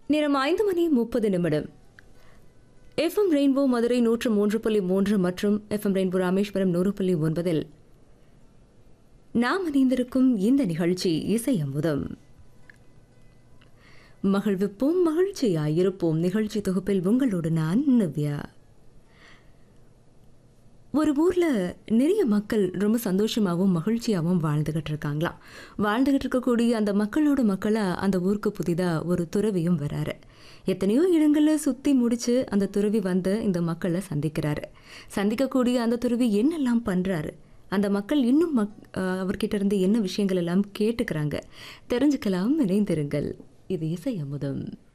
நேரம் ஐந்து மணி முப்பது நிமிடம் எஃப்எம் ரெயின்போ மதுரை நூற்று மூன்று புள்ளி மூன்று மற்றும் எஃப்எம் ரெயின்போ ராமேஸ்வரம் நூறு புள்ளி ஒன்பதில் நாம் இணைந்திருக்கும் இந்த நிகழ்ச்சி இசை அமுதம் மகிழ்விப்போம் மகிழ்ச்சியாயிருப்போம் நிகழ்ச்சி தொகுப்பில் உங்களோடு நான் நவ்யா ஒரு ஊரில் நிறைய மக்கள் ரொம்ப சந்தோஷமாகவும் மகிழ்ச்சியாகவும் வாழ்ந்துகிட்டு இருக்காங்களாம் வாழ்ந்துகிட்டு இருக்கக்கூடிய அந்த மக்களோட மக்களாக அந்த ஊருக்கு புதிதாக ஒரு துறவியும் வராரு எத்தனையோ இடங்களில் சுற்றி முடிச்சு அந்த துறவி வந்து இந்த மக்களை சந்திக்கிறாரு சந்திக்கக்கூடிய அந்த துறவி என்னெல்லாம் பண்ணுறாரு அந்த மக்கள் இன்னும் மக் அஹ் அவர்கிட்ட இருந்து என்ன விஷயங்கள் எல்லாம் கேட்டுக்கிறாங்க தெரிஞ்சுக்கலாம் இணைந்திருங்கள் இது இசை அமுதம்